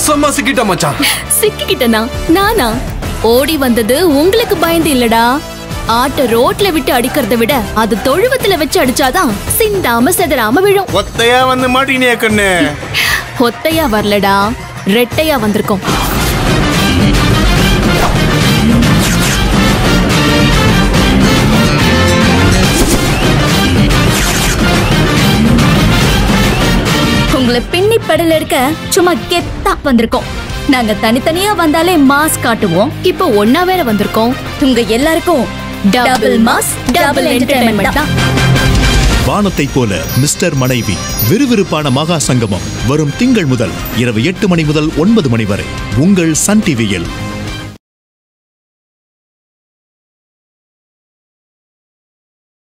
நாசமா சிக்கிட்ட மச்சான் சிக்கிக்கிட்டனா நானா ஓடி வந்தது உங்களுக்கு பயந்து இல்லடா ஆட்ட ரோட்ல விட்டு அடிக்கிறத விட அது தொழுவத்துல வச்சு அடிச்சாதான் சிந்தாம செதறாம விழும் ஒத்தையா வந்து மாட்டினியா கண்ணு ஒத்தையா வரலடா ரெட்டையா வந்திருக்கோம் உங்களை பின்னி பெடல் எடுக்க சும்மா கெத்தா வந்திருக்கோம் நாங்க தனித்தனியா வந்தாலே மாஸ் காட்டுவோம் இப்போ ஒன்னா வேற வந்திருக்கோம் உங்க எல்லாருக்கும் டபுள் மாஸ் டபுள் என்டர்டைன்மெண்ட் தான் வானத்தைப் போல மிஸ்டர் மனைவி விறுவிறுப்பான மகா சங்கமம் வரும் திங்கள் முதல் இரவு எட்டு மணி முதல் ஒன்பது மணி வரை உங்கள் சன் டிவியில்